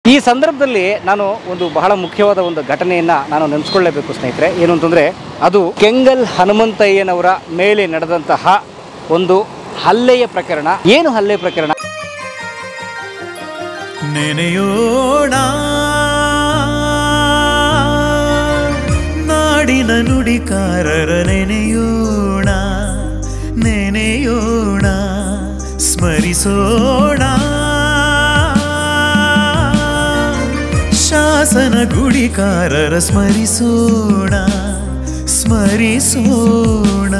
ಈ ಸಂದರ್ಭದಲ್ಲಿ ನಾನು ಒಂದು ಬಹಳ ಮುಖ್ಯವಾದ ಒಂದು ಘಟನೆಯನ್ನು ನಾನು ನೆನೆಸ್ಕೊಳ್ಳೇಬೇಕು ಸ್ನೇಹಿತರೆ ಏನು ಅಂತಂದರೆ ಅದು ಕೆಂಗಲ್ ಹನುಮಂತಯ್ಯನವರ ಮೇಲೆ ನಡೆದಂತಹ ಒಂದು ಹಲ್ಲೆಯ ಪ್ರಕರಣ ಏನು ಹಲ್ಲೆ ಪ್ರಕರಣ ನೆನೆಯೋಣ ನಾಡಿನ ನುಡಿಕಾರರ ನೆನೆಯೋಣ ನೆನೆಯೋಣ ಸ್ಮರಿಸೋಣ ಶಾಸನ ಗುಡಿಕಾರರ ಸ್ಮರಿಸೋಣ ಸ್ಮರಿಸೋಣ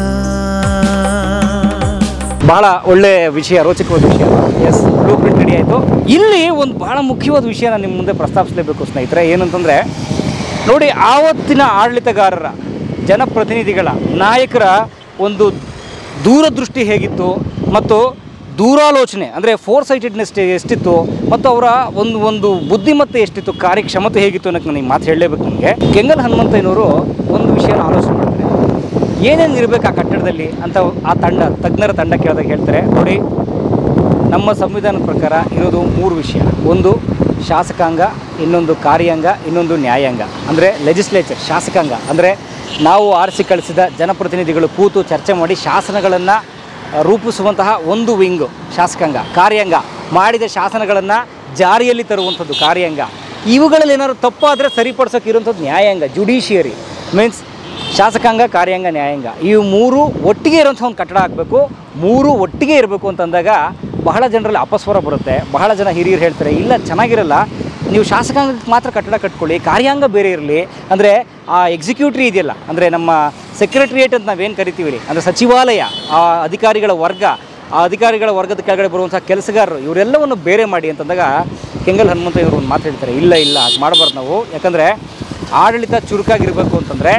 ಬಹಳ ಒಳ್ಳೆ ವಿಷಯ ರೋಚಕವಾದ ವಿಷಯ ಎಸ್ ಬ್ಲೂ ಪ್ರಿಂಟ್ ರೆಡಿ ಆಯಿತು ಇಲ್ಲಿ ಒಂದು ಬಹಳ ಮುಖ್ಯವಾದ ವಿಷಯ ನಾನು ನಿಮ್ಮ ಮುಂದೆ ಪ್ರಸ್ತಾಪಿಸಲೇಬೇಕು ಸ್ನೇಹಿತರೆ ಏನಂತಂದರೆ ನೋಡಿ ಆವತ್ತಿನ ಆಡಳಿತಗಾರರ ಜನಪ್ರತಿನಿಧಿಗಳ ನಾಯಕರ ಒಂದು ದೂರದೃಷ್ಟಿ ಹೇಗಿತ್ತು ಮತ್ತು ದೂರಾಲೋಚನೆ ಅಂದರೆ ಫೋರ್ ಸೈಟೆಡ್ನೆಸ್ ಎಷ್ಟಿತ್ತು ಮತ್ತು ಅವರ ಒಂದು ಒಂದು ಬುದ್ಧಿಮತ್ತೆ ಎಷ್ಟಿತ್ತು ಕಾರ್ಯಕ್ಷಮತೆ ಹೇಗಿತ್ತು ಅನ್ನೋಕ್ಕೆ ನನಗೆ ಮಾತು ಹೇಳಲೇಬೇಕು ನನಗೆ ಕೆಂಗಲ್ ಹನುಮಂತಯ್ಯನವರು ಒಂದು ವಿಷಯನ ಆಲೋಚನೆ ಮಾಡ್ತಾರೆ ಏನೇನು ಇರಬೇಕು ಆ ಕಟ್ಟಡದಲ್ಲಿ ಅಂತ ಆ ತಂಡ ತಜ್ಞರ ತಂಡ ಕೇಳಿದಾಗ ಹೇಳ್ತಾರೆ ನೋಡಿ ನಮ್ಮ ಸಂವಿಧಾನದ ಪ್ರಕಾರ ಇರೋದು ಮೂರು ವಿಷಯ ಒಂದು ಶಾಸಕಾಂಗ ಇನ್ನೊಂದು ಕಾರ್ಯಾಂಗ ಇನ್ನೊಂದು ನ್ಯಾಯಾಂಗ ಅಂದರೆ ಲೆಜಿಸ್ಲೇಚರ್ ಶಾಸಕಾಂಗ ಅಂದರೆ ನಾವು ಆರಿಸಿ ಕಳಿಸಿದ ಜನಪ್ರತಿನಿಧಿಗಳು ಕೂತು ಚರ್ಚೆ ಮಾಡಿ ಶಾಸನಗಳನ್ನು ರೂಪಿಸುವಂತಹ ಒಂದು ವಿಂಗು ಶಾಸಕಾಂಗ ಕಾರ್ಯಾಂಗ ಮಾಡಿದ ಶಾಸನಗಳನ್ನು ಜಾರಿಯಲ್ಲಿ ತರುವಂಥದ್ದು ಕಾರ್ಯಾಂಗ ಇವುಗಳಲ್ಲಿ ಏನಾದ್ರು ತಪ್ಪಾದರೆ ಸರಿಪಡಿಸೋಕೆ ಇರುವಂಥದ್ದು ನ್ಯಾಯಾಂಗ ಜುಡಿಷಿಯರಿ ಮೀನ್ಸ್ ಶಾಸಕಾಂಗ ಕಾರ್ಯಾಂಗ ನ್ಯಾಯಾಂಗ ಈ ಮೂರು ಒಟ್ಟಿಗೆ ಇರುವಂಥ ಒಂದು ಕಟ್ಟಡ ಆಗಬೇಕು ಮೂರು ಒಟ್ಟಿಗೆ ಇರಬೇಕು ಅಂತಂದಾಗ ಬಹಳ ಜನರಲ್ಲಿ ಅಪಸ್ವರ ಬರುತ್ತೆ ಬಹಳ ಜನ ಹಿರಿಯರು ಹೇಳ್ತಾರೆ ಇಲ್ಲ ಚೆನ್ನಾಗಿರಲ್ಲ ನೀವು ಶಾಸಕಾಂಗಕ್ಕೆ ಮಾತ್ರ ಕಟ್ಟಡ ಕಟ್ಕೊಳ್ಳಿ ಕಾರ್ಯಾಂಗ ಬೇರೆ ಇರಲಿ ಅಂದರೆ ಆ ಎಕ್ಸಿಕ್ಯೂಟಿವ್ ಇದೆಯಲ್ಲ ಅಂದರೆ ನಮ್ಮ ಸೆಕ್ರೆಟ್ರಿಯೇಟ್ ಅಂತ ನಾವೇನು ಕರಿತೀವಿ ಅಂದರೆ ಸಚಿವಾಲಯ ಆ ಅಧಿಕಾರಿಗಳ ವರ್ಗ ಆ ಅಧಿಕಾರಿಗಳ ವರ್ಗದ ಕೆಳಗಡೆ ಬರುವಂಥ ಕೆಲಸಗಾರರು ಇವರೆಲ್ಲವನ್ನು ಬೇರೆ ಮಾಡಿ ಅಂತಂದಾಗ ಕೆಂಗಲ್ ಹನುಮಂತಯ್ಯವರು ಒಂದು ಮಾತು ಹೇಳ್ತಾರೆ ಇಲ್ಲ ಇಲ್ಲ ಹಾಗೆ ಮಾಡಬಾರ್ದು ನಾವು ಯಾಕಂದರೆ ಆಡಳಿತ ಚುರುಕಾಗಿರಬೇಕು ಅಂತಂದರೆ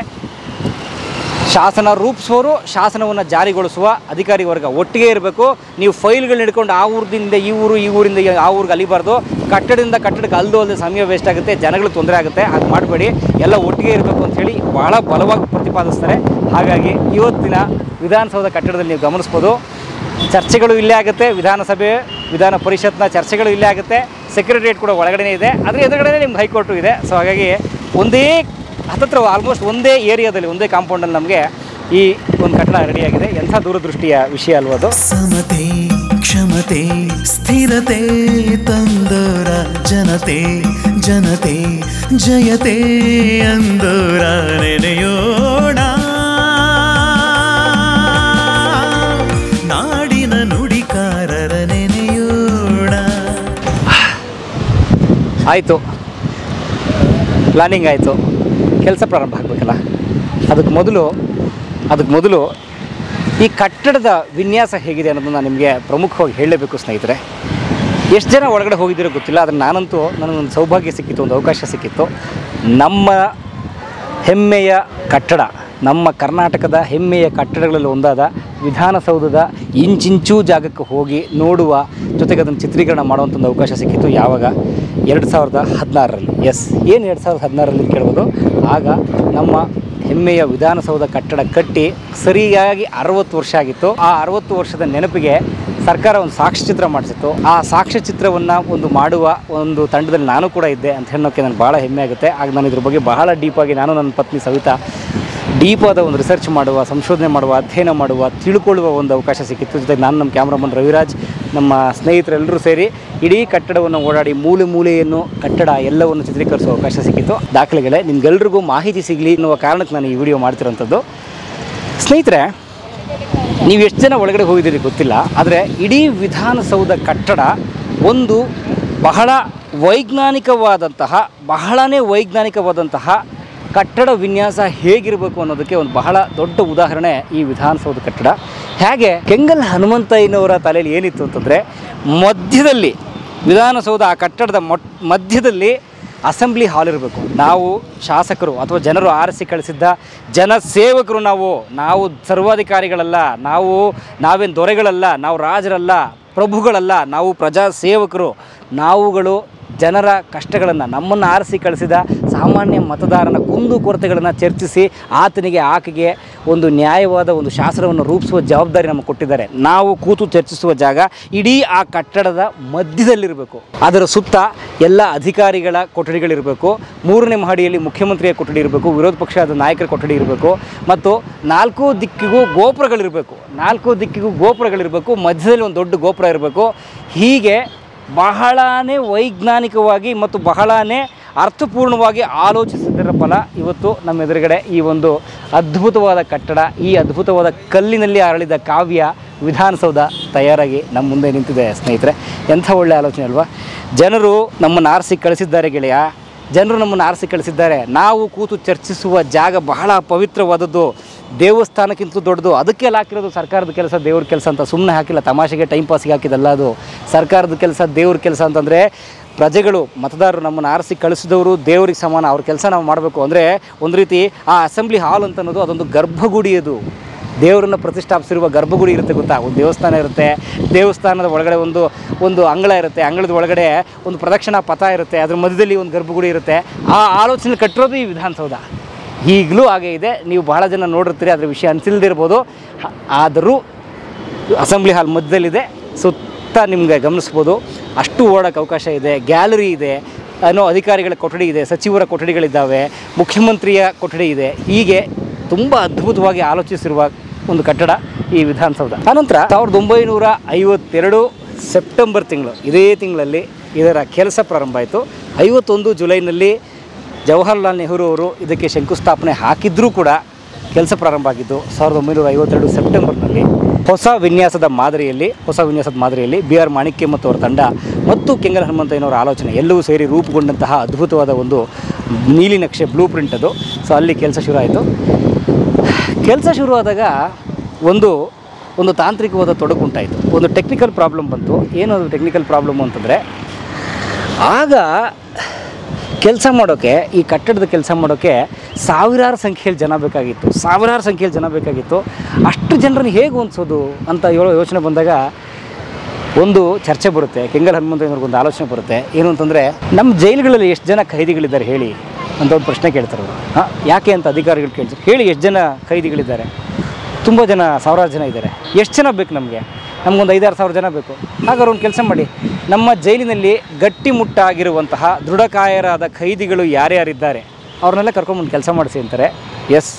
ಶಾಸನ ರೂಪಿಸುವವರು ಶಾಸನವನ್ನು ಜಾರಿಗೊಳಿಸುವ ಅಧಿಕಾರಿ ವರ್ಗ ಒಟ್ಟಿಗೆ ಇರಬೇಕು ನೀವು ಫೈಲ್ಗಳನ್ನ ಹಿಡ್ಕೊಂಡು ಆ ಊರಿಂದ ಈ ಊರು ಈ ಊರಿಂದ ಈ- ಆ ಊರಿಗೆ ಅಲಿಬಾರ್ದು ಕಟ್ಟಡದಿಂದ ಕಟ್ಟಡಕ್ಕೆ ಅಲ್ದು ಅಲ್ಲದೆ ಸಮಯ ವೇಸ್ಟ್ ಆಗುತ್ತೆ ಜನಗಳಿಗೆ ತೊಂದರೆ ಆಗುತ್ತೆ ಹಾಗೆ ಮಾಡಬೇಡಿ ಎಲ್ಲ ಒಟ್ಟಿಗೆ ಇರಬೇಕು ಅಂಥೇಳಿ ಭಾಳ ಬಲವಾಗಿ ಪ್ರತಿಪಾದಿಸ್ತಾರೆ ಹಾಗಾಗಿ ಇವತ್ತಿನ ವಿಧಾನಸೌಧ ಕಟ್ಟಡದಲ್ಲಿ ನೀವು ಗಮನಿಸ್ಬೋದು ಚರ್ಚೆಗಳು ಇಲ್ಲೇ ಆಗುತ್ತೆ ವಿಧಾನಸಭೆ ವಿಧಾನ ಪರಿಷತ್ನ ಚರ್ಚೆಗಳು ಇಲ್ಲೇ ಆಗುತ್ತೆ ಸೆಕ್ರೆಟರಿಯೇಟ್ ಕೂಡ ಒಳಗಡೆನೇ ಇದೆ ಅದರ ಎದುರುಗಡೆ ನಿಮ್ಗೆ ಹೈಕೋರ್ಟು ಇದೆ ಸೊ ಹಾಗಾಗಿ ಒಂದೇ ಹತ್ತತ್ರ ಆಲ್ಮೋಸ್ಟ್ ಒಂದೇ ಏರಿಯಾದಲ್ಲಿ ಒಂದೇ ಕಾಂಪೌಂಡಲ್ಲಿ ನಮಗೆ ಈ ಒಂದು ಕಟ್ಟಡ ರೆಡಿಯಾಗಿದೆ ಎಂಥ ದೂರದೃಷ್ಟಿಯ ವಿಷಯ ಅಲ್ವಾ ಅದು ಸಮತೆ ಕ್ಷಮತೆ ಸ್ಥಿರತೆ ತಂದೋರ ಜನತೆ ಜನತೆ ಜಯತೆ ಅಂದೋರ ನೆನೆಯೋಣ ನಾಡಿನ ನುಡಿಕಾರರ ನೆನೆಯೋಣ ಆಯಿತು ಪ್ಲಾನಿಂಗ್ ಆಯಿತು ಕೆಲಸ ಪ್ರಾರಂಭ ಆಗಬೇಕಲ್ಲ ಅದಕ್ಕೆ ಮೊದಲು ಅದಕ್ಕೆ ಮೊದಲು ಈ ಕಟ್ಟಡದ ವಿನ್ಯಾಸ ಹೇಗಿದೆ ಅನ್ನೋದನ್ನ ನಾನು ನಿಮಗೆ ಪ್ರಮುಖವಾಗಿ ಹೇಳಲೇಬೇಕು ಸ್ನೇಹಿತರೆ ಎಷ್ಟು ಜನ ಒಳಗಡೆ ಹೋಗಿದ್ದೀರೋ ಗೊತ್ತಿಲ್ಲ ಆದರೆ ನಾನಂತೂ ನನಗೊಂದು ಸೌಭಾಗ್ಯ ಸಿಕ್ಕಿತ್ತು ಒಂದು ಅವಕಾಶ ಸಿಕ್ಕಿತ್ತು ನಮ್ಮ ಹೆಮ್ಮೆಯ ಕಟ್ಟಡ ನಮ್ಮ ಕರ್ನಾಟಕದ ಹೆಮ್ಮೆಯ ಕಟ್ಟಡಗಳಲ್ಲಿ ಒಂದಾದ ವಿಧಾನಸೌಧದ ಇಂಚಿಂಚೂ ಜಾಗಕ್ಕೆ ಹೋಗಿ ನೋಡುವ ಜೊತೆಗೆ ಅದನ್ನು ಚಿತ್ರೀಕರಣ ಮಾಡುವಂಥ ಒಂದು ಅವಕಾಶ ಸಿಕ್ಕಿತ್ತು ಯಾವಾಗ ಎರಡು ಸಾವಿರದ ಹದಿನಾರರಲ್ಲಿ ಎಸ್ ಏನು ಎರಡು ಸಾವಿರದ ಹದಿನಾರರಲ್ಲಿ ಕೇಳ್ಬೋದು ಆಗ ನಮ್ಮ ಹೆಮ್ಮೆಯ ವಿಧಾನಸೌಧ ಕಟ್ಟಡ ಕಟ್ಟಿ ಸರಿಯಾಗಿ ಅರವತ್ತು ವರ್ಷ ಆಗಿತ್ತು ಆ ಅರವತ್ತು ವರ್ಷದ ನೆನಪಿಗೆ ಸರ್ಕಾರ ಒಂದು ಸಾಕ್ಷ್ಯಚಿತ್ರ ಮಾಡಿಸಿತ್ತು ಆ ಸಾಕ್ಷ್ಯಚಿತ್ರವನ್ನು ಒಂದು ಮಾಡುವ ಒಂದು ತಂಡದಲ್ಲಿ ನಾನು ಕೂಡ ಇದ್ದೆ ಅಂತ ಹೇಳೋಕ್ಕೆ ನನಗೆ ಭಾಳ ಹೆಮ್ಮೆ ಆಗುತ್ತೆ ಆಗ ನಾನು ಇದ್ರ ಬಗ್ಗೆ ಬಹಳ ಡೀಪಾಗಿ ನಾನು ನನ್ನ ಪತ್ನಿ ಸವಿತಾ ಡೀಪಾದ ಒಂದು ರಿಸರ್ಚ್ ಮಾಡುವ ಸಂಶೋಧನೆ ಮಾಡುವ ಅಧ್ಯಯನ ಮಾಡುವ ತಿಳ್ಕೊಳ್ಳುವ ಒಂದು ಅವಕಾಶ ಸಿಕ್ಕಿತ್ತು ಜೊತೆಗೆ ನಾನು ನಮ್ಮ ಕ್ಯಾಮ್ರಾಮನ್ ರವಿರಾಜ್ ನಮ್ಮ ಸ್ನೇಹಿತರೆಲ್ಲರೂ ಸೇರಿ ಇಡೀ ಕಟ್ಟಡವನ್ನು ಓಡಾಡಿ ಮೂಲೆ ಮೂಲೆಯನ್ನು ಕಟ್ಟಡ ಎಲ್ಲವನ್ನು ಚಿತ್ರೀಕರಿಸುವ ಅವಕಾಶ ಸಿಕ್ಕಿತ್ತು ದಾಖಲೆಗಳೇ ನಿಮ್ಗೆಲ್ರಿಗೂ ಮಾಹಿತಿ ಸಿಗಲಿ ಎನ್ನುವ ಕಾರಣಕ್ಕೆ ನಾನು ಈ ವಿಡಿಯೋ ಮಾಡ್ತಿರೋಂಥದ್ದು ಸ್ನೇಹಿತರೆ ನೀವು ಎಷ್ಟು ಜನ ಒಳಗಡೆ ಹೋಗಿದ್ದೀರಿ ಗೊತ್ತಿಲ್ಲ ಆದರೆ ಇಡೀ ವಿಧಾನಸೌಧ ಕಟ್ಟಡ ಒಂದು ಬಹಳ ವೈಜ್ಞಾನಿಕವಾದಂತಹ ಬಹಳನೇ ವೈಜ್ಞಾನಿಕವಾದಂತಹ ಕಟ್ಟಡ ವಿನ್ಯಾಸ ಹೇಗಿರಬೇಕು ಅನ್ನೋದಕ್ಕೆ ಒಂದು ಬಹಳ ದೊಡ್ಡ ಉದಾಹರಣೆ ಈ ವಿಧಾನಸೌಧ ಕಟ್ಟಡ ಹೇಗೆ ಕೆಂಗಲ್ ಹನುಮಂತಯ್ಯನವರ ತಲೆಯಲ್ಲಿ ಏನಿತ್ತು ಅಂತಂದರೆ ಮಧ್ಯದಲ್ಲಿ ವಿಧಾನಸೌಧ ಆ ಕಟ್ಟಡದ ಮೊಟ್ ಮಧ್ಯದಲ್ಲಿ ಅಸೆಂಬ್ಲಿ ಹಾಲ್ ಇರಬೇಕು ನಾವು ಶಾಸಕರು ಅಥವಾ ಜನರು ಆರಿಸಿ ಕಳಿಸಿದ್ದ ಜನಸೇವಕರು ನಾವು ನಾವು ಸರ್ವಾಧಿಕಾರಿಗಳಲ್ಲ ನಾವು ನಾವೇನು ದೊರೆಗಳಲ್ಲ ನಾವು ರಾಜರಲ್ಲ ಪ್ರಭುಗಳಲ್ಲ ನಾವು ಪ್ರಜಾ ಸೇವಕರು ನಾವುಗಳು ಜನರ ಕಷ್ಟಗಳನ್ನು ನಮ್ಮನ್ನು ಆರಿಸಿ ಕಳಿಸಿದ ಸಾಮಾನ್ಯ ಮತದಾರನ ಕುಂದು ಕೊರತೆಗಳನ್ನು ಚರ್ಚಿಸಿ ಆತನಿಗೆ ಆಕೆಗೆ ಒಂದು ನ್ಯಾಯವಾದ ಒಂದು ಶಾಸನವನ್ನು ರೂಪಿಸುವ ಜವಾಬ್ದಾರಿ ನಮಗೆ ಕೊಟ್ಟಿದ್ದಾರೆ ನಾವು ಕೂತು ಚರ್ಚಿಸುವ ಜಾಗ ಇಡೀ ಆ ಕಟ್ಟಡದ ಮಧ್ಯದಲ್ಲಿರಬೇಕು ಅದರ ಸುತ್ತ ಎಲ್ಲ ಅಧಿಕಾರಿಗಳ ಕೊಠಡಿಗಳಿರಬೇಕು ಮೂರನೇ ಮಹಡಿಯಲ್ಲಿ ಮುಖ್ಯಮಂತ್ರಿಯ ಕೊಠಡಿ ಇರಬೇಕು ವಿರೋಧ ಪಕ್ಷದ ನಾಯಕರ ಕೊಠಡಿ ಇರಬೇಕು ಮತ್ತು ನಾಲ್ಕು ದಿಕ್ಕಿಗೂ ಗೋಪುರಗಳಿರಬೇಕು ನಾಲ್ಕು ದಿಕ್ಕಿಗೂ ಗೋಪುರಗಳಿರಬೇಕು ಮಧ್ಯದಲ್ಲಿ ಒಂದು ದೊಡ್ಡ ಗೋಪುರ ಇರಬೇಕು ಹೀಗೆ ಬಹಳನೇ ವೈಜ್ಞಾನಿಕವಾಗಿ ಮತ್ತು ಬಹಳನೇ ಅರ್ಥಪೂರ್ಣವಾಗಿ ಆಲೋಚಿಸಿದ್ದರ ಫಲ ಇವತ್ತು ನಮ್ಮ ಎದುರುಗಡೆ ಈ ಒಂದು ಅದ್ಭುತವಾದ ಕಟ್ಟಡ ಈ ಅದ್ಭುತವಾದ ಕಲ್ಲಿನಲ್ಲಿ ಅರಳಿದ ಕಾವ್ಯ ವಿಧಾನಸೌಧ ತಯಾರಾಗಿ ನಮ್ಮ ಮುಂದೆ ನಿಂತಿದೆ ಸ್ನೇಹಿತರೆ ಎಂಥ ಒಳ್ಳೆಯ ಆಲೋಚನೆ ಅಲ್ವಾ ಜನರು ನಮ್ಮನ್ನು ಆರಿಸಿ ಕಳಿಸಿದ್ದಾರೆ ಗೆಳೆಯ ಜನರು ನಮ್ಮನ್ನು ಆರಿಸಿ ಕಳಿಸಿದ್ದಾರೆ ನಾವು ಕೂತು ಚರ್ಚಿಸುವ ಜಾಗ ಬಹಳ ಪವಿತ್ರವಾದದ್ದು ದೇವಸ್ಥಾನಕ್ಕಿಂತ ದೊಡ್ಡದು ಅದಕ್ಕೆಲ್ಲ ಹಾಕಿರೋದು ಸರ್ಕಾರದ ಕೆಲಸ ದೇವ್ರ ಕೆಲಸ ಅಂತ ಸುಮ್ಮನೆ ಹಾಕಿಲ್ಲ ತಮಾಷೆಗೆ ಟೈಮ್ ಪಾಸಿಗೆ ಹಾಕಿದಲ್ಲ ಅದು ಸರ್ಕಾರದ ಕೆಲಸ ದೇವ್ರ ಕೆಲಸ ಅಂತಂದರೆ ಪ್ರಜೆಗಳು ಮತದಾರರು ನಮ್ಮನ್ನು ಆರಿಸಿ ಕಳಿಸಿದವರು ದೇವ್ರಿಗೆ ಸಮಾನ ಅವ್ರ ಕೆಲಸ ನಾವು ಮಾಡಬೇಕು ಅಂದರೆ ಒಂದು ರೀತಿ ಆ ಅಸೆಂಬ್ಲಿ ಹಾಲ್ ಅಂತ ಅನ್ನೋದು ಅದೊಂದು ಗರ್ಭಗುಡಿ ಅದು ದೇವರನ್ನು ಪ್ರತಿಷ್ಠಾಪಿಸಿರುವ ಗರ್ಭಗುಡಿ ಇರುತ್ತೆ ಗೊತ್ತಾ ಒಂದು ದೇವಸ್ಥಾನ ಇರುತ್ತೆ ದೇವಸ್ಥಾನದ ಒಳಗಡೆ ಒಂದು ಒಂದು ಅಂಗಳ ಇರುತ್ತೆ ಅಂಗಳದ ಒಳಗಡೆ ಒಂದು ಪ್ರದಕ್ಷಿಣಾ ಪಥ ಇರುತ್ತೆ ಅದ್ರ ಮಧ್ಯದಲ್ಲಿ ಒಂದು ಗರ್ಭಗುಡಿ ಇರುತ್ತೆ ಆ ಆಲೋಚನೆ ಕಟ್ಟಿರೋದು ಈ ವಿಧಾನಸೌಧ ಈಗಲೂ ಹಾಗೆ ಇದೆ ನೀವು ಬಹಳ ಜನ ನೋಡಿರ್ತೀರಿ ಅದ್ರ ವಿಷಯ ಅನಿಸಿಲ್ದಿರ್ಬೋದು ಹ- ಆದರೂ ಅಸೆಂಬ್ಲಿ ಹಾಲ್ ಮಧ್ಯದಲ್ಲಿದೆ ಸುತ್ತ ನಿಮಗೆ ಗಮನಿಸ್ಬೋದು ಅಷ್ಟು ಓಡೋಕ್ಕೆ ಅವಕಾಶ ಇದೆ ಗ್ಯಾಲರಿ ಇದೆ ಅನ್ನೋ ಅಧಿಕಾರಿಗಳ ಕೊಠಡಿ ಇದೆ ಸಚಿವರ ಕೊಠಡಿಗಳಿದ್ದಾವೆ ಮುಖ್ಯಮಂತ್ರಿಯ ಕೊಠಡಿ ಇದೆ ಹೀಗೆ ತುಂಬ ಅದ್ಭುತವಾಗಿ ಆಲೋಚಿಸಿರುವ ಒಂದು ಕಟ್ಟಡ ಈ ವಿಧಾನಸೌಧ ಆನಂತರ ಸಾವಿರದ ಒಂಬೈನೂರ ಐವತ್ತೆರಡು ಸೆಪ್ಟೆಂಬರ್ ತಿಂಗಳು ಇದೇ ತಿಂಗಳಲ್ಲಿ ಇದರ ಕೆಲಸ ಪ್ರಾರಂಭ ಆಯಿತು ಐವತ್ತೊಂದು ಜುಲೈನಲ್ಲಿ ಜವಾಹರ್ಲಾಲ್ ನೆಹರು ಅವರು ಇದಕ್ಕೆ ಶಂಕುಸ್ಥಾಪನೆ ಹಾಕಿದ್ರೂ ಕೂಡ ಕೆಲಸ ಪ್ರಾರಂಭ ಆಗಿದ್ದು ಸಾವಿರದ ಒಂಬೈನೂರ ಐವತ್ತೆರಡು ಸೆಪ್ಟೆಂಬರ್ನಲ್ಲಿ ಹೊಸ ವಿನ್ಯಾಸದ ಮಾದರಿಯಲ್ಲಿ ಹೊಸ ವಿನ್ಯಾಸದ ಮಾದರಿಯಲ್ಲಿ ಬಿ ಆರ್ ಮಾಣಿಕ್ಯ ಮತ್ತು ಅವರ ತಂಡ ಮತ್ತು ಕೆಂಗಲ್ ಹನುಮಂತಯ್ಯನವರ ಆಲೋಚನೆ ಎಲ್ಲವೂ ಸೇರಿ ರೂಪುಗೊಂಡಂತಹ ಅದ್ಭುತವಾದ ಒಂದು ನೀಲಿ ನಕ್ಷೆ ಬ್ಲೂ ಪ್ರಿಂಟ್ ಅದು ಸೊ ಅಲ್ಲಿ ಕೆಲಸ ಶುರು ಆಯಿತು ಕೆಲಸ ಶುರುವಾದಾಗ ಒಂದು ಒಂದು ತಾಂತ್ರಿಕವಾದ ತೊಡಕು ಉಂಟಾಯಿತು ಒಂದು ಟೆಕ್ನಿಕಲ್ ಪ್ರಾಬ್ಲಮ್ ಬಂತು ಏನು ಅದು ಟೆಕ್ನಿಕಲ್ ಪ್ರಾಬ್ಲಮ್ ಅಂತಂದರೆ ಆಗ ಕೆಲಸ ಮಾಡೋಕ್ಕೆ ಈ ಕಟ್ಟಡದ ಕೆಲಸ ಮಾಡೋಕ್ಕೆ ಸಾವಿರಾರು ಸಂಖ್ಯೆಯಲ್ಲಿ ಜನ ಬೇಕಾಗಿತ್ತು ಸಾವಿರಾರು ಸಂಖ್ಯೆಯಲ್ಲಿ ಜನ ಬೇಕಾಗಿತ್ತು ಅಷ್ಟು ಜನರನ್ನು ಹೇಗೆ ಹೊಂದಿಸೋದು ಅಂತ ಹೇಳೋ ಯೋಚನೆ ಬಂದಾಗ ಒಂದು ಚರ್ಚೆ ಬರುತ್ತೆ ಕೆಂಗಲ್ ಹನುಮಂತಯ್ಯನವ್ರಿಗೆ ಒಂದು ಆಲೋಚನೆ ಬರುತ್ತೆ ಏನು ಅಂತಂದರೆ ನಮ್ಮ ಜೈಲುಗಳಲ್ಲಿ ಎಷ್ಟು ಜನ ಖೈದಿಗಳಿದ್ದಾರೆ ಹೇಳಿ ಅಂತ ಒಂದು ಪ್ರಶ್ನೆ ಕೇಳ್ತಾರೆ ಅವರು ಹಾಂ ಯಾಕೆ ಅಂತ ಅಧಿಕಾರಿಗಳು ಕೇಳ್ತಾರೆ ಹೇಳಿ ಎಷ್ಟು ಜನ ಖೈದಿಗಳಿದ್ದಾರೆ ತುಂಬ ಜನ ಸಾವಿರಾರು ಜನ ಇದ್ದಾರೆ ಎಷ್ಟು ಜನ ಬೇಕು ನಮಗೆ ನಮಗೊಂದು ಐದಾರು ಸಾವಿರ ಜನ ಬೇಕು ಹಾಗಾದ್ರೆ ಒಂದು ಕೆಲಸ ಮಾಡಿ ನಮ್ಮ ಜೈಲಿನಲ್ಲಿ ಗಟ್ಟಿಮುಟ್ಟಾಗಿರುವಂತಹ ದೃಢಕಾಯರಾದ ಖೈದಿಗಳು ಯಾರ್ಯಾರಿದ್ದಾರೆ ಅವ್ರನ್ನೆಲ್ಲ ಕರ್ಕೊಂಬಂದು ಕೆಲಸ ಮಾಡಿಸಿ ಅಂತಾರೆ ಎಸ್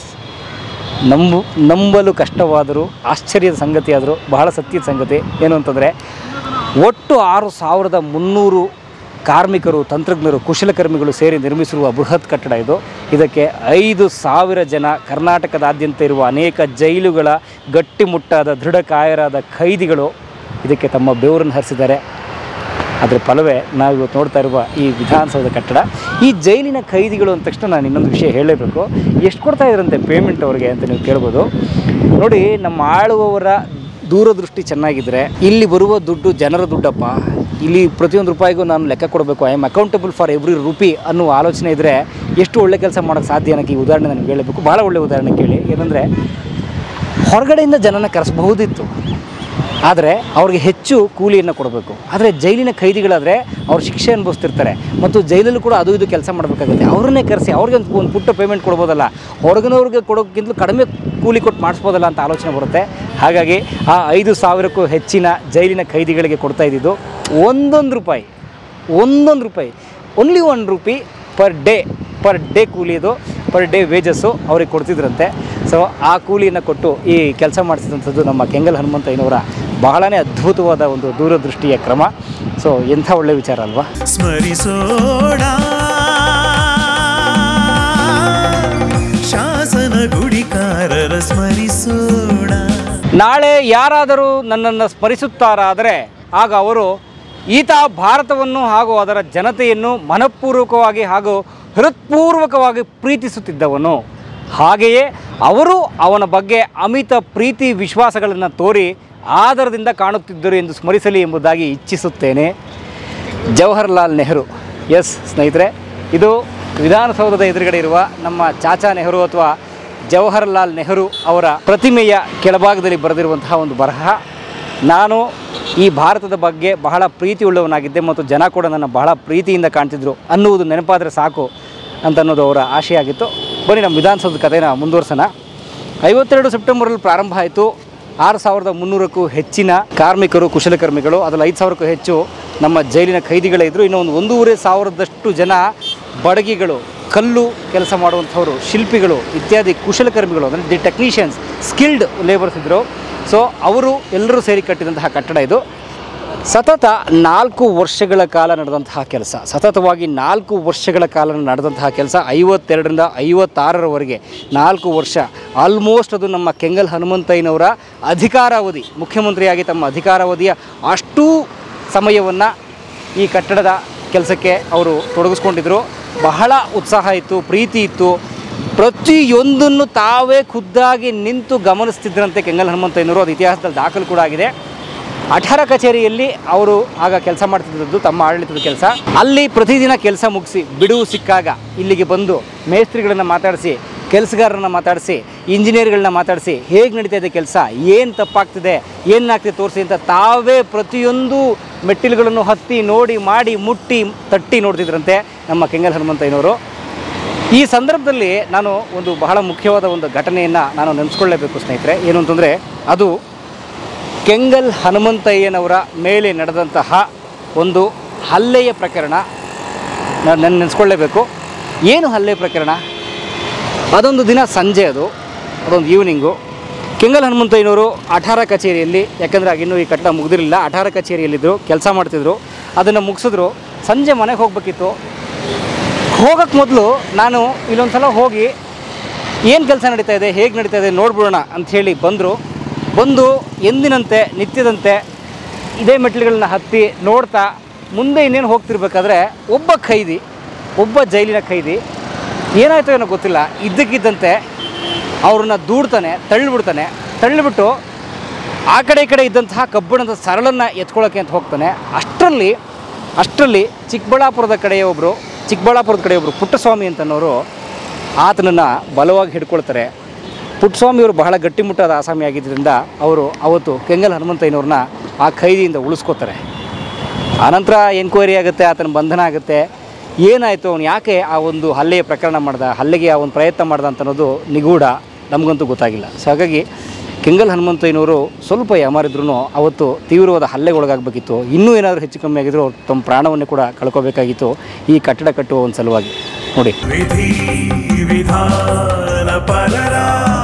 ನಂಬು ನಂಬಲು ಕಷ್ಟವಾದರೂ ಆಶ್ಚರ್ಯದ ಸಂಗತಿ ಆದರೂ ಬಹಳ ಸತ್ಯದ ಸಂಗತಿ ಏನು ಅಂತಂದರೆ ಒಟ್ಟು ಆರು ಸಾವಿರದ ಮುನ್ನೂರು ಕಾರ್ಮಿಕರು ತಂತ್ರಜ್ಞರು ಕುಶಲಕರ್ಮಿಗಳು ಸೇರಿ ನಿರ್ಮಿಸಿರುವ ಬೃಹತ್ ಕಟ್ಟಡ ಇದು ಇದಕ್ಕೆ ಐದು ಸಾವಿರ ಜನ ಕರ್ನಾಟಕದಾದ್ಯಂತ ಇರುವ ಅನೇಕ ಜೈಲುಗಳ ಗಟ್ಟಿಮುಟ್ಟಾದ ದೃಢಕಾಯರಾದ ಖೈದಿಗಳು ಇದಕ್ಕೆ ತಮ್ಮ ಬೆವರನ್ನು ಹರಿಸಿದ್ದಾರೆ ಅದರ ಫಲವೇ ನಾವು ಇವತ್ತು ನೋಡ್ತಾ ಇರುವ ಈ ವಿಧಾನಸೌಧ ಕಟ್ಟಡ ಈ ಜೈಲಿನ ಖೈದಿಗಳು ಅಂದ ತಕ್ಷಣ ನಾನು ಇನ್ನೊಂದು ವಿಷಯ ಹೇಳಲೇಬೇಕು ಎಷ್ಟು ಕೊಡ್ತಾ ಇದ್ರಂತೆ ಪೇಮೆಂಟ್ ಅವ್ರಿಗೆ ಅಂತ ನೀವು ಕೇಳ್ಬೋದು ನೋಡಿ ನಮ್ಮ ಆಳುವವರ ದೂರದೃಷ್ಟಿ ಚೆನ್ನಾಗಿದ್ದರೆ ಇಲ್ಲಿ ಬರುವ ದುಡ್ಡು ಜನರ ದುಡ್ಡಪ್ಪ ಇಲ್ಲಿ ಪ್ರತಿಯೊಂದು ರೂಪಾಯಿಗೂ ನಾನು ಲೆಕ್ಕ ಕೊಡಬೇಕು I am accountable for every rupee ಅನ್ನುವ ಆಲೋಚನೆ ಇದ್ದರೆ ಎಷ್ಟು ಒಳ್ಳೆ ಕೆಲಸ ಮಾಡೋಕ್ಕೆ ಸಾಧ್ಯ ಅನ್ನೋಕ್ಕೆ ಈ ಉದಾಹರಣೆ ನನಗೆ ಹೇಳಬೇಕು ಭಾಳ ಒಳ್ಳೆ ಉದಾಹರಣೆ ಕೇಳಿ ಏನಂದರೆ ಹೊರಗಡೆಯಿಂದ ಜನನ ಕರೆಸಬಹುದಿತ್ತು ಆದರೆ ಅವ್ರಿಗೆ ಹೆಚ್ಚು ಕೂಲಿಯನ್ನು ಕೊಡಬೇಕು ಆದರೆ ಜೈಲಿನ ಖೈದಿಗಳಾದರೆ ಅವ್ರು ಶಿಕ್ಷೆ ಅನುಭವಿಸ್ತಿರ್ತಾರೆ ಮತ್ತು ಜೈಲಲ್ಲೂ ಕೂಡ ಅದು ಇದು ಕೆಲಸ ಮಾಡಬೇಕಾಗುತ್ತೆ ಅವ್ರನ್ನೇ ಕರೆಸಿ ಅವ್ರಿಗೆ ಒಂದು ಒಂದು ಪುಟ್ಟ ಪೇಮೆಂಟ್ ಕೊಡ್ಬೋದಲ್ಲ ಹೊರಗಿನವ್ರಿಗೆ ಕೊಡೋಕ್ಕಿಂತಲೂ ಕಡಿಮೆ ಕೂಲಿ ಕೊಟ್ಟು ಮಾಡಿಸ್ಬೋದಲ್ಲ ಅಂತ ಆಲೋಚನೆ ಬರುತ್ತೆ ಹಾಗಾಗಿ ಆ ಐದು ಸಾವಿರಕ್ಕೂ ಹೆಚ್ಚಿನ ಜೈಲಿನ ಖೈದಿಗಳಿಗೆ ಕೊಡ್ತಾ ಇದ್ದಿದ್ದು ಒಂದೊಂದು ರೂಪಾಯಿ ಒಂದೊಂದು ರೂಪಾಯಿ only one rupee per day per day ಕೂಲಿ ಇದು ಪರ್ ಡೇ ವೇಜಸ್ಸು ಅವ್ರಿಗೆ ಕೊಡ್ತಿದ್ರಂತೆ ಸೊ ಆ ಕೂಲಿಯನ್ನು ಕೊಟ್ಟು ಈ ಕೆಲಸ ಮಾಡಿಸಿದಂಥದ್ದು ನಮ್ಮ ಕೆಂಗಲ್ ಹನುಮಂತಯ್ಯನವರ ಬಹಳನೇ ಅದ್ಭುತವಾದ ಒಂದು ದೂರದೃಷ್ಟಿಯ ಕ್ರಮ ಸೊ ಎಂಥ ಒಳ್ಳೆ ವಿಚಾರ ಅಲ್ವಾ ಸ್ಮರಿಸೋಣ ಶಾಸನ ಗುಡಿಕಾರರ ಸ್ಮರಿಸೋಣ ನಾಳೆ ಯಾರಾದರೂ ನನ್ನನ್ನು ಸ್ಮರಿಸುತ್ತಾರಾದರೆ ಆಗ ಅವರು ಈತ ಭಾರತವನ್ನು ಹಾಗೂ ಅದರ ಜನತೆಯನ್ನು ಮನಪೂರ್ವಕವಾಗಿ ಹಾಗೂ ಹೃತ್ಪೂರ್ವಕವಾಗಿ ಪ್ರೀತಿಸುತ್ತಿದ್ದವನು ಹಾಗೆಯೇ ಅವರು ಅವನ ಬಗ್ಗೆ ಅಮಿತ ಪ್ರೀತಿ ವಿಶ್ವಾಸಗಳನ್ನು ತೋರಿ ಆದರದಿಂದ ಕಾಣುತ್ತಿದ್ದರು ಎಂದು ಸ್ಮರಿಸಲಿ ಎಂಬುದಾಗಿ ಇಚ್ಛಿಸುತ್ತೇನೆ ಜವಾಹರ್ಲಾಲ್ ನೆಹರು ಎಸ್ ಸ್ನೇಹಿತರೆ ಇದು ವಿಧಾನಸೌಧದ ಎದುರುಗಡೆ ಇರುವ ನಮ್ಮ ಚಾಚಾ ನೆಹರು ಅಥವಾ ಜವಾಹರ್ಲಾಲ್ ನೆಹರು ಅವರ ಪ್ರತಿಮೆಯ ಕೆಳಭಾಗದಲ್ಲಿ ಬರೆದಿರುವಂತಹ ಒಂದು ಬರಹ ನಾನು ಈ ಭಾರತದ ಬಗ್ಗೆ ಬಹಳ ಪ್ರೀತಿ ಉಳ್ಳವನಾಗಿದ್ದೆ ಮತ್ತು ಜನ ಕೂಡ ನನ್ನ ಬಹಳ ಪ್ರೀತಿಯಿಂದ ಕಾಣ್ತಿದ್ರು ಅನ್ನುವುದು ನೆನಪಾದರೆ ಸಾಕು ಅಂತ ಅನ್ನೋದು ಅವರ ಆಶೆ ಆಗಿತ್ತು ಬನ್ನಿ ನಮ್ಮ ವಿಧಾನಸೌಧದ ಕಥೆನ ಮುಂದುವರ್ಸೋಣ ಐವತ್ತೆರಡು ಸೆಪ್ಟೆಂಬರಲ್ಲಿ ಪ್ರಾರಂಭ ಆಯಿತು ಆರು ಸಾವಿರದ ಮುನ್ನೂರಕ್ಕೂ ಹೆಚ್ಚಿನ ಕಾರ್ಮಿಕರು ಕುಶಲಕರ್ಮಿಗಳು ಅದರಲ್ಲಿ ಐದು ಸಾವಿರಕ್ಕೂ ಹೆಚ್ಚು ನಮ್ಮ ಜೈಲಿನ ಖೈದಿಗಳೇ ಇದ್ದರು ಇನ್ನು ಒಂದು ಒಂದೂವರೆ ಸಾವಿರದಷ್ಟು ಜನ ಬಡಗಿಗಳು ಕಲ್ಲು ಕೆಲಸ ಮಾಡುವಂಥವರು ಶಿಲ್ಪಿಗಳು ಇತ್ಯಾದಿ ಕುಶಲಕರ್ಮಿಗಳು ಅಂದರೆ ದಿ ಟೆಕ್ನಿಷಿಯನ್ಸ್ ಸ್ಕಿಲ್ಡ್ ಲೇಬರ್ಸ್ ಇದ್ದರು ಸೊ ಅವರು ಎಲ್ಲರೂ ಸೇರಿ ಕಟ್ಟಿದಂತಹ ಕಟ್ಟಡ ಇದು ಸತತ ನಾಲ್ಕು ವರ್ಷಗಳ ಕಾಲ ನಡೆದಂತಹ ಕೆಲಸ ಸತತವಾಗಿ ನಾಲ್ಕು ವರ್ಷಗಳ ಕಾಲ ನಡೆದಂತಹ ಕೆಲಸ ಐವತ್ತೆರಡರಿಂದ ಐವತ್ತಾರರವರೆಗೆ ನಾಲ್ಕು ವರ್ಷ ಆಲ್ಮೋಸ್ಟ್ ಅದು ನಮ್ಮ ಕೆಂಗಲ್ ಹನುಮಂತಯ್ಯನವರ ಅಧಿಕಾರಾವಧಿ ಮುಖ್ಯಮಂತ್ರಿಯಾಗಿ ತಮ್ಮ ಅಧಿಕಾರಾವಧಿಯ ಅಷ್ಟೂ ಸಮಯವನ್ನು ಈ ಕಟ್ಟಡದ ಕೆಲಸಕ್ಕೆ ಅವರು ತೊಡಗಿಸ್ಕೊಂಡಿದ್ರು ಬಹಳ ಉತ್ಸಾಹ ಇತ್ತು ಪ್ರೀತಿ ಇತ್ತು ಪ್ರತಿಯೊಂದನ್ನು ತಾವೇ ಖುದ್ದಾಗಿ ನಿಂತು ಗಮನಿಸ್ತಿದ್ರಂತೆ ಕೆಂಗಲ್ ಹನುಮಂತಯ್ಯನವರು ಅದು ಇತಿಹಾಸದಲ್ಲಿ ದಾಖಲು ಕೂಡ ಆಗಿದೆ ಅಠಾರ ಕಚೇರಿಯಲ್ಲಿ ಅವರು ಆಗ ಕೆಲಸ ಮಾಡ್ತಿದ್ದದ್ದು ತಮ್ಮ ಆಡಳಿತದ ಕೆಲಸ ಅಲ್ಲಿ ಪ್ರತಿದಿನ ಕೆಲಸ ಮುಗಿಸಿ ಬಿಡುವು ಸಿಕ್ಕಾಗ ಇಲ್ಲಿಗೆ ಬಂದು ಮೇಸ್ತ್ರಿಗಳನ್ನು ಮಾತಾಡಿಸಿ ಕೆಲಸಗಾರರನ್ನ ಮಾತಾಡಿಸಿ ಇಂಜಿನಿಯರ್ಗಳನ್ನ ಮಾತಾಡಿಸಿ ಹೇಗೆ ನಡೀತಾ ಇದೆ ಕೆಲಸ ಏನು ತಪ್ಪಾಗ್ತಿದೆ ಏನಾಗ್ತಿದೆ ತೋರಿಸಿ ಅಂತ ತಾವೇ ಪ್ರತಿಯೊಂದು ಮೆಟ್ಟಿಲುಗಳನ್ನು ಹತ್ತಿ ನೋಡಿ ಮಾಡಿ ಮುಟ್ಟಿ ತಟ್ಟಿ ನೋಡ್ತಿದ್ರಂತೆ ನಮ್ಮ ಕೆಂಗಲ್ ಹನುಮಂತಯ್ಯನವರು ಈ ಸಂದರ್ಭದಲ್ಲಿ ನಾನು ಒಂದು ಬಹಳ ಮುಖ್ಯವಾದ ಒಂದು ಘಟನೆಯನ್ನು ನಾನು ನೆನೆಸ್ಕೊಳ್ಳೇಬೇಕು ಸ್ನೇಹಿತರೆ ಏನು ಅಂತಂದರೆ ಅದು ಕೆಂಗಲ್ ಹನುಮಂತಯ್ಯನವರ ಮೇಲೆ ನಡೆದಂತಹ ಒಂದು ಹಲ್ಲೆಯ ಪ್ರಕರಣ ನಾನು ನೆನ್- ನೆನೆಸ್ಕೊಳ್ಳೇಬೇಕು ಏನು ಹಲ್ಲೆ ಪ್ರಕರಣ ಅದೊಂದು ದಿನ ಸಂಜೆ ಅದು ಅದೊಂದು ಈವ್ನಿಂಗು ಕೆಂಗಲ್ ಹನುಮಂತಯ್ಯನವರು ಅಠಾರ ಕಚೇರಿಯಲ್ಲಿ ಯಾಕಂದರೆ ಆಗಿನ್ನೂ ಈ ಕಟ್ಟಡ ಮುಗಿದಿರಲಿಲ್ಲ ಅಠಾರ ಕಚೇರಿಯಲ್ಲಿದ್ದರು ಕೆಲಸ ಮಾಡ್ತಿದ್ರು ಅದನ್ನು ಮುಗಿಸಿದ್ರು ಸಂಜೆ ಮನೆಗೆ ಹೋಗಬೇಕಿತ್ತು ಹೋಗೋಕ್ಕೆ ಮೊದಲು ನಾನು ಇಲ್ಲೊಂದು ಸಲ ಹೋಗಿ ಏನು ಕೆಲಸ ನಡೀತಾ ಇದೆ ಹೇಗೆ ನಡೀತಾ ಇದೆ ನೋಡ್ಬಿಡೋಣ ಅಂಥೇಳಿ ಬಂದರು ಬಂದು ಎಂದಿನಂತೆ ನಿತ್ಯದಂತೆ ಇದೇ ಮೆಟ್ಟಿಲುಗಳನ್ನ ಹತ್ತಿ ನೋಡ್ತಾ ಮುಂದೆ ಇನ್ನೇನು ಹೋಗ್ತಿರ್ಬೇಕಾದ್ರೆ ಒಬ್ಬ ಖೈದಿ ಒಬ್ಬ ಜೈಲಿನ ಖೈದಿ ಏನಾಯ್ತೋ ಏನೋ ಗೊತ್ತಿಲ್ಲ ಇದ್ದಕ್ಕಿದ್ದಂತೆ ಅವ್ರನ್ನ ದೂಡ್ತಾನೆ ತಳ್ಳಿಬಿಡ್ತಾನೆ ತಳ್ಳಿಬಿಟ್ಟು ಆ ಕಡೆ ಈ ಕಡೆ ಇದ್ದಂತಹ ಕಬ್ಬಿಣದ ಸರಳನ್ನು ಎತ್ಕೊಳ್ಳೋಕೆ ಅಂತ ಹೋಗ್ತಾನೆ ಅಷ್ಟರಲ್ಲಿ ಅಷ್ಟರಲ್ಲಿ ಚಿಕ್ಕಬಳ್ಳಾಪುರದ ಕಡೆಯ ಒಬ್ಬರು ಚಿಕ್ಕಬಳ್ಳಾಪುರದ ಕಡೆ ಒಬ್ಬರು ಪುಟ್ಟಸ್ವಾಮಿ ಅಂತನವರು ಆತನನ್ನು ಬಲವಾಗಿ ಹಿಡ್ಕೊಳ್ತಾರೆ ಪುಟ್ಟಸ್ವಾಮಿಯವರು ಬಹಳ ಗಟ್ಟಿಮುಟ್ಟಾದ ಆಸಾಮಿ ಆಗಿದ್ದರಿಂದ ಅವರು ಅವತ್ತು ಕೆಂಗಲ್ ಹನುಮಂತಯ್ಯನವ್ರನ್ನ ಆ ಖೈದಿಯಿಂದ ಉಳಿಸ್ಕೋತಾರೆ ಆನಂತರ ಎನ್ಕ್ವೈರಿ ಆಗುತ್ತೆ ಆತನ ಬಂಧನ ಆಗುತ್ತೆ ಏನಾಯಿತು ಅವನು ಯಾಕೆ ಆ ಒಂದು ಹಲ್ಲೆಯ ಪ್ರಕರಣ ಮಾಡ್ದ ಹಲ್ಲೆಗೆ ಆ ಒಂದು ಪ್ರಯತ್ನ ಮಾಡ್ದ ಅಂತ ಅನ್ನೋದು ನಿಗೂಢ ನಮಗಂತೂ ಗೊತ್ತಾಗಿಲ್ಲ ಸೊ ಹಾಗಾಗಿ ಕೆಂಗಲ್ ಹನುಮಂತಯ್ಯನವರು ಸ್ವಲ್ಪ ಯಾಮಾರಿದ್ರು ಅವತ್ತು ತೀವ್ರವಾದ ಹಲ್ಲೆಗೆ ಒಳಗಾಗಬೇಕಿತ್ತು ಇನ್ನೂ ಏನಾದರೂ ಹೆಚ್ಚು ಕಮ್ಮಿ ಆಗಿದ್ರು ಅವ್ರು ತಮ್ಮ ಪ್ರಾಣವನ್ನೇ ಕೂಡ ಕಳ್ಕೋಬೇಕಾಗಿತ್ತು ಈ ಕಟ್ಟಡ ಕಟ್ಟುವ ಒಂದು ಸಲುವಾಗಿ ನೋಡಿ ವಿಧಿ ವಿಧಾನ ಪರರ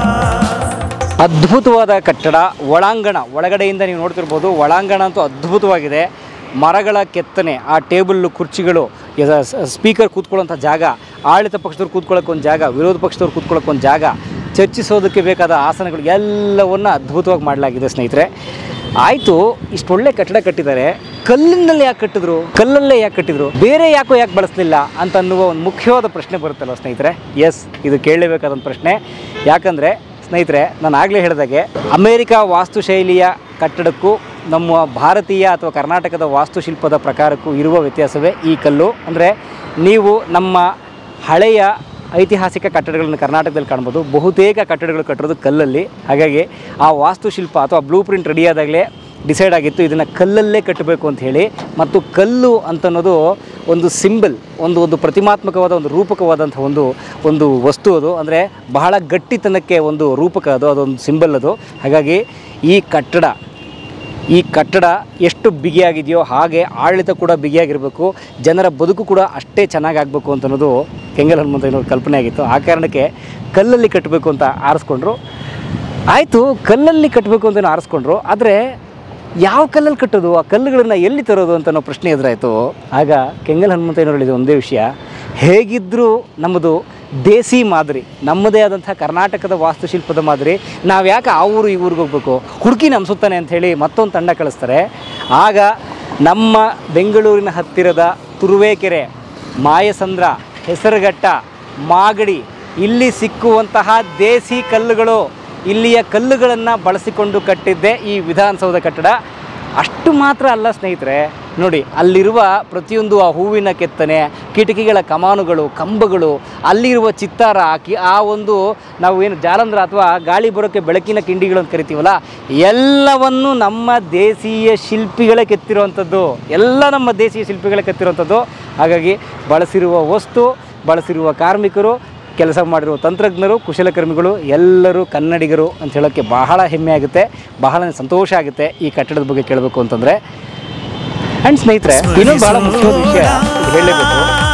ಅದ್ಭುತವಾದ ಕಟ್ಟಡ ಒಳಾಂಗಣ ಒಳಗಡೆಯಿಂದ ನೀವು ನೋಡ್ತಿರ್ಬೋದು ಒಳಾಂಗಣ ಅಂತೂ ಅದ್ಭುತವಾಗಿದೆ ಮರಗಳ ಕೆತ್ತನೆ ಆ ಟೇಬಲ್ಲು ಕುರ್ಚಿಗಳು ಎದ- ಸ- ಸ್ಪೀಕರ್ ಕೂತ್ಕೊಳ್ಳೋಂಥ ಜಾಗ ಆಡಳಿತ ಪಕ್ಷದವ್ರು ಕೂತ್ಕೊಳ್ಳೋಕೆ ಒಂದು ಜಾಗ ವಿರೋಧ ಪಕ್ಷದವ್ರು ಕೂತ್ಕೊಳ್ಳೋಕೆ ಒಂದು ಜಾಗ ಚರ್ಚಿಸೋದಕ್ಕೆ ಬೇಕಾದ ಆಸನಗಳು ಎಲ್ಲವನ್ನು ಅದ್ಭುತವಾಗಿ ಮಾಡಲಾಗಿದೆ ಸ್ನೇಹಿತರೆ ಆಯಿತು ಇಷ್ಟೊಳ್ಳೆ ಕಟ್ಟಡ ಕಟ್ಟಿದ್ದಾರೆ ಕಲ್ಲಿನಲ್ಲಿ ಯಾಕೆ ಕಟ್ಟಿದ್ರು ಕಲ್ಲಲ್ಲೇ ಯಾಕೆ ಕಟ್ಟಿದ್ರು ಬೇರೆ ಯಾಕೋ ಯಾಕೆ ಬಳಸಲಿಲ್ಲ ಅಂತ ಅನ್ನುವ ಒಂದು ಮುಖ್ಯವಾದ ಪ್ರಶ್ನೆ ಬರುತ್ತಲ್ವ ಸ್ನೇಹಿತರೆ ಎಸ್ ಇದು ಕೇಳಲೇಬೇಕಾದಂಥ ಪ್ರಶ್ನೆ ಯಾಕಂದರೆ ಸ್ನೇಹಿತರೆ ನಾನು ಆಗಲೇ ಹೇಳಿದಾಗೆ ಅಮೇರಿಕ ವಾಸ್ತುಶೈಲಿಯ ಕಟ್ಟಡಕ್ಕೂ ನಮ್ಮ ಭಾರತೀಯ ಅಥವಾ ಕರ್ನಾಟಕದ ವಾಸ್ತುಶಿಲ್ಪದ ಪ್ರಕಾರಕ್ಕೂ ಇರುವ ವ್ಯತ್ಯಾಸವೇ ಈ ಕಲ್ಲು ಅಂದರೆ ನೀವು ನಮ್ಮ ಹಳೆಯ ಐತಿಹಾಸಿಕ ಕಟ್ಟಡಗಳನ್ನು ಕರ್ನಾಟಕದಲ್ಲಿ ಕಾಣ್ಬೋದು ಬಹುತೇಕ ಕಟ್ಟಡಗಳು ಕಟ್ಟಿರೋದು ಕಲ್ಲಲ್ಲಿ ಹಾಗಾಗಿ ಆ ವಾಸ್ತುಶಿಲ್ಪ ಅಥವಾ ಬ್ಲೂ ಪ್ರಿಂಟ್ ರೆಡಿಯಾದಾಗಲೇ ಡಿಸೈಡ್ ಆಗಿತ್ತು ಇದನ್ನು ಕಲ್ಲಲ್ಲೇ ಕಟ್ಟಬೇಕು ಅಂತ ಹೇಳಿ ಮತ್ತು ಕಲ್ಲು ಅಂತನ್ನೋದು ಒಂದು ಸಿಂಬಲ್ ಒಂದು ಒಂದು ಪ್ರತಿಮಾತ್ಮಕವಾದ ಒಂದು ರೂಪಕವಾದಂಥ ಒಂದು ಒಂದು ವಸ್ತು ಅದು ಅಂದರೆ ಬಹಳ ಗಟ್ಟಿತನಕ್ಕೆ ಒಂದು ರೂಪಕ ಅದು ಅದೊಂದು ಸಿಂಬಲ್ ಅದು ಹಾಗಾಗಿ ಈ ಕಟ್ಟಡ ಈ ಕಟ್ಟಡ ಎಷ್ಟು ಬಿಗಿಯಾಗಿದೆಯೋ ಹಾಗೆ ಆಡಳಿತ ಕೂಡ ಬಿಗಿಯಾಗಿರಬೇಕು ಜನರ ಬದುಕು ಕೂಡ ಅಷ್ಟೇ ಚೆನ್ನಾಗಾಗಬೇಕು ಅಂತ ಅನ್ನೋದು ಕೆಂಗಲ್ ಹನುಮಂತಯ್ಯನವ್ರ ಕಲ್ಪನೆ ಆಗಿತ್ತು ಆ ಕಾರಣಕ್ಕೆ ಕಲ್ಲಲ್ಲಿ ಕಟ್ಟಬೇಕು ಅಂತ ಆರಿಸ್ಕೊಂಡ್ರು ಆಯಿತು ಕಲ್ಲಲ್ಲಿ ಕಟ್ಟಬೇಕು ಅಂತ ಆರಿಸ್ಕೊಂಡ್ರು ಆದರೆ ಯಾವ ಕಲ್ಲಲ್ಲಿ ಕಟ್ಟೋದು ಆ ಕಲ್ಲುಗಳನ್ನು ಎಲ್ಲಿ ತರೋದು ಅಂತ ಅನ್ನೋ ಪ್ರಶ್ನೆ ಎದುರಾಯಿತು ಆಗ ಕೆಂಗಲ್ ಹನುಮಂತಯ್ಯನವರು ಹೇಳಿದ ಒಂದೇ ವಿಷಯ ಹೇಗಿದ್ದರೂ ನಮ್ಮದು ದೇಸಿ ಮಾದರಿ ನಮ್ಮದೇ ಆದಂಥ ಕರ್ನಾಟಕದ ವಾಸ್ತುಶಿಲ್ಪದ ಮಾದರಿ ನಾವು ಯಾಕೆ ಆ ಊರು ಈ ಊರಿಗೆ ಹೋಗ್ಬೇಕು ಹುಡುಕಿ ನಮ್ಮ ಸುತ್ತಾನೆ ಅಂಥೇಳಿ ಮತ್ತೊಂದು ತಂಡ ಕಳಿಸ್ತಾರೆ ಆಗ ನಮ್ಮ ಬೆಂಗಳೂರಿನ ಹತ್ತಿರದ ತುರುವೇಕೆರೆ ಮಾಯಸಂದ್ರ ಹೆಸರುಘಟ್ಟ ಮಾಗಡಿ ಇಲ್ಲಿ ಸಿಕ್ಕುವಂತಹ ದೇಸಿ ಕಲ್ಲುಗಳು ಇಲ್ಲಿಯ ಕಲ್ಲುಗಳನ್ನು ಬಳಸಿಕೊಂಡು ಕಟ್ಟಿದ್ದೇ ಈ ವಿಧಾನಸೌಧ ಕಟ್ಟಡ ಅಷ್ಟು ಮಾತ್ರ ಅಲ್ಲ ಸ್ನೇಹಿತರೆ ನೋಡಿ ಅಲ್ಲಿರುವ ಪ್ರತಿಯೊಂದು ಆ ಹೂವಿನ ಕೆತ್ತನೆ ಕಿಟಕಿಗಳ ಕಮಾನುಗಳು ಕಂಬಗಳು ಅಲ್ಲಿರುವ ಚಿತ್ತಾರ ಆ ಕಿ ಆ ಒಂದು ನಾವು ಏನು ಜಾಲಂಧ್ರ ಅಥವಾ ಗಾಳಿ ಬರೋಕ್ಕೆ ಬೆಳಕಿನ ಕಿಂಡಿಗಳು ಅಂತ ಕರಿತೀವಲ್ಲ ಎಲ್ಲವನ್ನು ನಮ್ಮ ದೇಶೀಯ ಶಿಲ್ಪಿಗಳೇ ಕೆತ್ತಿರುವಂಥದ್ದು ಎಲ್ಲ ನಮ್ಮ ದೇಶೀಯ ಶಿಲ್ಪಿಗಳೇ ಕೆತ್ತಿರುವಂಥದ್ದು ಹಾಗಾಗಿ ಬಳಸಿರುವ ವಸ್ತು ಬಳಸಿರುವ ಕಾರ್ಮಿಕರು ಕೆಲಸ ಮಾಡಿರುವ ತಂತ್ರಜ್ಞರು ಕುಶಲಕರ್ಮಿಗಳು ಎಲ್ಲರೂ ಕನ್ನಡಿಗರು ಅಂತ ಹೇಳೋಕ್ಕೆ ಬಹಳ ಹೆಮ್ಮೆ ಆಗುತ್ತೆ ಬಹಳ ಸಂತೋಷ ಆಗುತ್ತೆ ಈ ಕಟ್ಟಡದ ಬಗ್ಗೆ ಕೇಳಬೇಕು ಅಂತಂದರೆ ಆ್ಯಂಡ್ ಸ್ನೇಹಿತರೆ ಇನ್ನೊಂದು ಬಹಳ ಮುಖ್ಯವಾದ ವಿಷಯ ಇದು ಹೇಳಲೇಬೇಕು